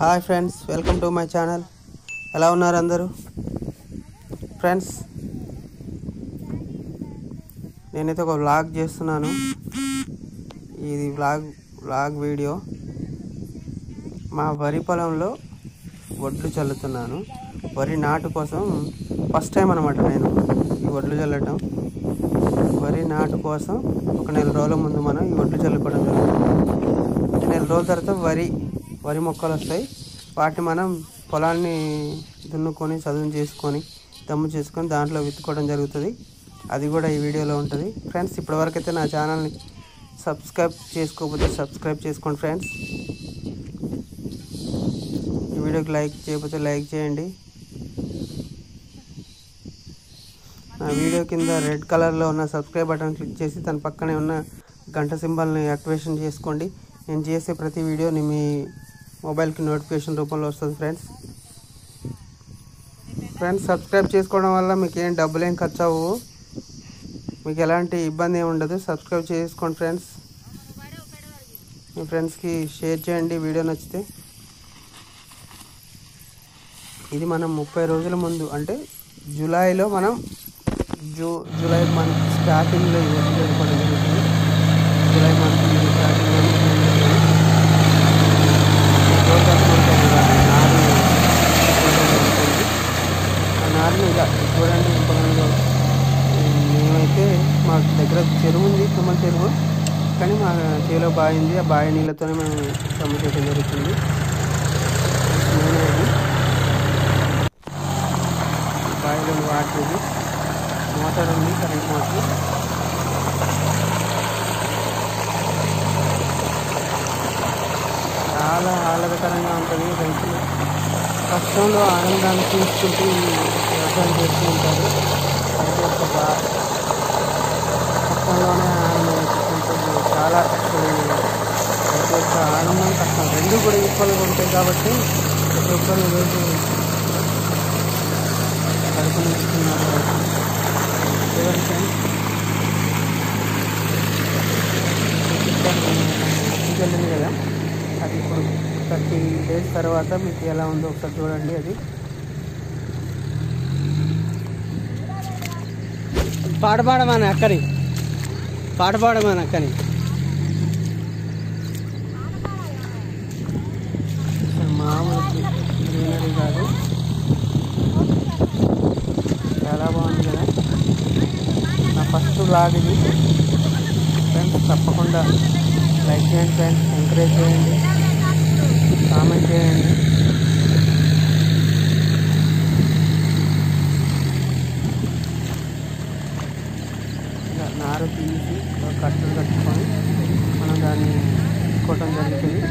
Hi friends welcome to my channel ఎలా ఉన్నారు అందరూ ఫ్రెండ్స్ నేనైతే ఒక వ్లాగ్ చేస్తున్నాను ఇది వ్లాగ్ వ్లాగ్ వీడియో మా వరి పొలంలో వడ్లు చల్లుతున్నాను వరి నాటు కోసం ఫస్ట్ టైం అనమాట నేను ఈ వడ్లు చల్లటం వరి నాటు కోసం ఒక నెల రోజుల ముందు మనం ఈ వడ్లు చల్లుకోవడం జరుగుతుంది నెల రోజుల తర్వాత వరి వరి మొక్కలు వస్తాయి వాటిని మనం పొలాన్ని దున్నుకొని చదువు చేసుకొని దమ్ము చేసుకొని దాంట్లో విత్తుకోవడం జరుగుతుంది అది కూడా ఈ వీడియోలో ఉంటుంది ఫ్రెండ్స్ ఇప్పటివరకు అయితే నా ఛానల్ని సబ్స్క్రైబ్ చేసుకోకపోతే సబ్స్క్రైబ్ చేసుకోండి ఫ్రెండ్స్ ఈ వీడియోకి లైక్ చేయకపోతే లైక్ చేయండి నా వీడియో కింద రెడ్ కలర్లో ఉన్న సబ్స్క్రైబ్ బటన్ క్లిక్ చేసి దాని పక్కనే ఉన్న గంట సింబల్ని యాక్టివేషన్ చేసుకోండి నేను చేసే ప్రతి వీడియోని మీ మొబైల్కి నోటిఫికేషన్ రూపంలో వస్తుంది ఫ్రెండ్స్ ఫ్రెండ్స్ సబ్స్క్రైబ్ చేసుకోవడం వల్ల మీకు ఏం డబ్బులు ఏం ఖర్చు అవ్వవు మీకు ఎలాంటి ఇబ్బంది ఏమి ఉండదు సబ్స్క్రైబ్ చేసుకోండి ఫ్రెండ్స్ మీ ఫ్రెండ్స్కి షేర్ చేయండి వీడియో నచ్చితే ఇది మనం ముప్పై రోజుల ముందు అంటే జూలైలో మనం జూ జూలై మంత్ స్టార్టింగ్లో ఇది వెళ్ళిపోవడం జరుగుతుంది జూలై మంత్ స్టార్టింగ్లో ఆ నారుని ఇలా చూడండి పొలంలో మేమైతే మా దగ్గర చెరువు ఉంది తుమ్మల చెరువు కానీ మా చేలో బావి ఉంది ఆ బావి నీళ్ళతోనే మేము సమ్మె చేయడం జరుగుతుంది నేనే ఇది బావిలో వాటర్ ఇది మోటార్ ఉంది కరెంట్ మోటార్ చాలా ఆహ్లాదకరంగా ఉంటుంది రైతులు కష్టంలో ఆనందాన్ని తీసుకుంటూ ఈ వ్యవసాయం చేస్తూ ఉంటారు రైతు యొక్క బా కష్టంలోనే ఆనందం వెతుక్కుంటూ చాలా కష్టమైనది రైతు యొక్క ఆనందం కష్టం రెండు కూడా ఈక్వల్గా ఉంటాయి కాబట్టి ప్రతి ఒక్కరు ఈరోజు కడుపు నింపుతున్నారు చూడండి ఫ్రెండ్స్ వెళ్ళింది కదా అది ఇప్పుడు థర్టీ డేస్ తర్వాత మీకు ఎలా ఉందో ఒకసారి చూడండి అది పాట పాడమని అక్కని పాట పాడమని అక్కని అసలు మామూలు గ్రీనరీ కాదు చాలా బాగుంది కదా నా ఫస్ట్ బ్లాగ్ ఇది ఫ్రెండ్స్ తప్పకుండా లైక్ చేయండి ఫ్రెండ్స్ ఎంకరేజ్ చేయండి కామెంట్ చేయండి ఇలా నారు తీసి ఒక కట్టలు కట్టుకొని మనం దాన్ని తీసుకోవటం జరుగుతుంది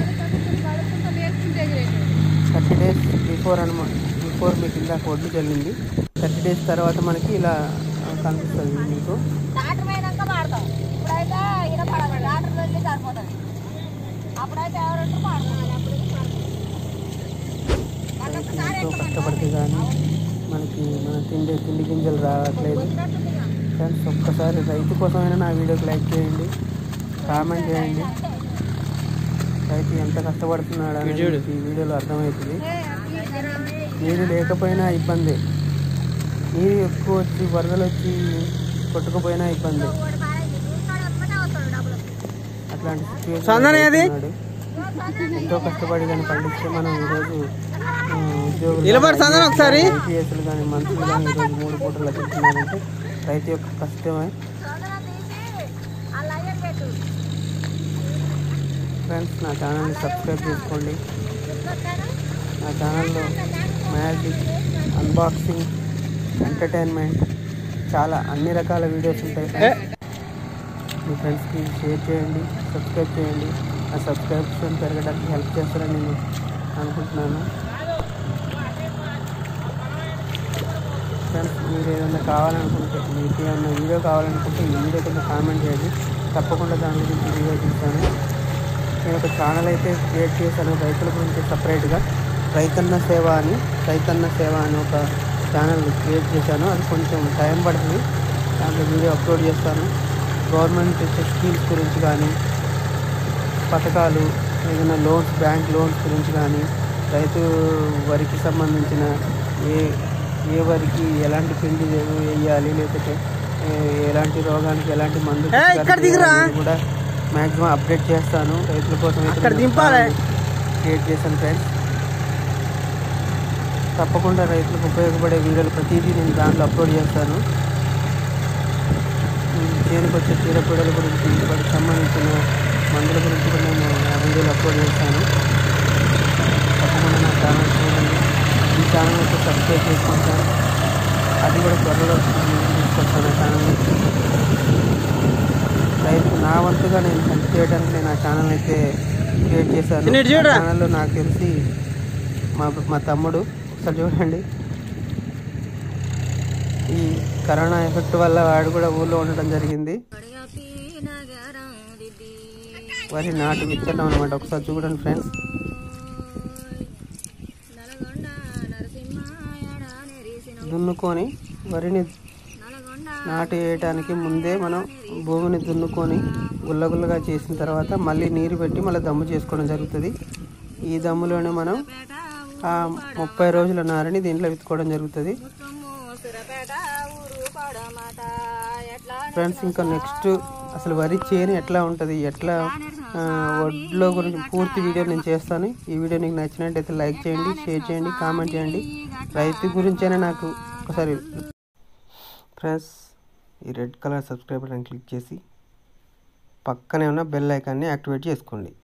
థర్టీ డేస్ బిఫోర్ అనమాట బిఫోర్ మీకు ఇందాక ఒడ్లు చల్లింది థర్టీ డేస్ తర్వాత మనకి ఇలా ఆ, కనిపిస్తుంది మీకు డాక్టర్ పోయినాక వాడతాం ఇప్పుడైతే ఈయన పడదు డాక్టర్ వెళ్ళి సరిపోతుంది అప్పుడైతే ఎవరంటే వాడతాం రైతు ఎంతో కష్టపడితే కానీ మనకి మన తిండి తిండి గింజలు రావట్లేదు ఫ్రెండ్స్ ఒక్కసారి రైతు కోసమైనా నా వీడియోకి లైక్ చేయండి కామెంట్ చేయండి రైతు ఎంత కష్టపడుతున్నాడు అనేది మీకు ఈ వీడియోలో అర్థమవుతుంది నీరు లేకపోయినా ఇబ్బంది నీరు ఎక్కువ వచ్చి వరదలు వచ్చి కొట్టుకుపోయినా ఇబ్బంది అట్లాంటి సందన ఏది? సిచ్యువేషన్ ఎంతో కష్టపడి కానీ పండిస్తే మనం ఈరోజు ఆ, ఉద్యోగులు నిలబడి సందన ఒకసారి. ఐపీఎస్లు కానీ మంత్రులు కానీ ఈరోజు మూడు పూటలు తింటున్నారంటే రైతు యొక్క కష్టమే ఫ్రెండ్స్ నా ఛానల్ని సబ్స్క్రైబ్ చేసుకోండి నా ఛానల్లో మ్యాజిక్ అన్బాక్సింగ్ ఎంటర్టైన్మెంట్ చాలా అన్ని రకాల వీడియోస్ ఉంటాయి ఫ్రెండ్స్ మీ ఫ్రెండ్స్కి షేర్ చేయండి సబ్స్క్రైబ్ చేయండి ఆ సబ్స్క్రిప్షన్ పెరగడానికి హెల్ప్ చేస్తారని నేను అనుకుంటున్నాను ఫ్రెండ్స్ మీరు ఏదైనా కావాలనుకుంటే మీకు ఏమైనా వీడియో కావాలనుకుంటే ఈ వీడియో కింద కామెంట్ చేయండి తప్పకుండా దాని గురించి వీడియో తీస్తాను నేను ఒక ఛానల్ అయితే క్రియేట్ చేశాను రైతుల గురించి సపరేట్గా రైతన్న సేవ అని రైతన్న సేవ అని ఒక ఛానల్ క్రియేట్ చేశాను అది కొంచెం టైం పడుతుంది దాంట్లో వీడియో అప్లోడ్ చేస్తాను గవర్నమెంట్ ఇచ్చే స్కీమ్స్ గురించి కానీ పథకాలు ఏదైనా లోన్స్ బ్యాంక్ లోన్స్ గురించి కానీ రైతు వరికి సంబంధించిన ఏ ఏ వరికి ఎలాంటి పిండి వేయాలి లేకపోతే ఏ- ఎలాంటి రోగానికి ఎలాంటి మందు ఏ, ఇక్కడ దిగురా. అనేది కూడా మ్యాక్సిమం అప్డేట్ చేస్తాను రైతుల కోసం అయితే అక్కడ నేను దింపాలి. క్రియేట్ చేశాను ఫ్రెండ్స్ తప్పకుండా రైతులకు ఉపయోగపడే వీడియోలు ప్రతిదీ నేను దాంట్లో అప్లోడ్ చేస్తాను చేనుకు వచ్చే చీడపీడల గురించి వాటికి సంబంధించిన మందుల గురించి కూడా నేను ఆ వీడియోలు అప్లోడ్ చేస్తాను తప్పకుండా నా ఛానల్ చూడండి ఈ ఛానల్ అయితే సబ్స్క్రైబ్ చేసుకుంటాను అది కూడా త్వరలో నేను తీసుకొస్తాను ఆ ఛానల్ని రైతు నా వంతుగా నేను హెల్ప్ చేయడానికి నేను ఆ ఛానల్ అయితే క్రియేట్ చేశాను చిన్న ఇటు చూడురా. ఆ ఛానల్లో నాకు తెలిసి మా మా తమ్ముడు ఒకసారి చూడండి ఈ కరోనా ఎఫెక్ట్ వల్ల వాడు కూడా ఊళ్ళో ఉండడం జరిగింది వరి నాటు విత్తనం అనమాట ఒకసారి చూడండి ఫ్రెండ్స్ దున్నుకొని వరిని నాటు వేయటానికి ముందే మనం భూమిని దున్నుకొని గుల్లగుల్లగా చేసిన తర్వాత మళ్ళీ నీరు పెట్టి మళ్ళీ దమ్ము చేసుకోవడం జరుగుతుంది ఈ దమ్ములోనే మనం ఆ ముప్పై రోజుల నారని దీంట్లో విత్తుకోవడం జరుగుతుంది ఫ్రెండ్స్ ఇంకా నెక్స్ట్ అసలు వరి చేను ఎట్లా ఉంటుంది ఎట్లా ఆ, వడ్లో గురించి పూర్తి వీడియో నేను చేస్తాను ఈ వీడియో నీకు నచ్చినట్టయితే లైక్ చేయండి షేర్ చేయండి కామెంట్ చేయండి రైతు గురించైనా నాకు ఒకసారి ఫ్రెండ్స్ ఈ red colour subscribe button click చేసి పక్కనే ఉన్న బెల్ ఐకాన్ని యాక్టివేట్ చేసుకోండి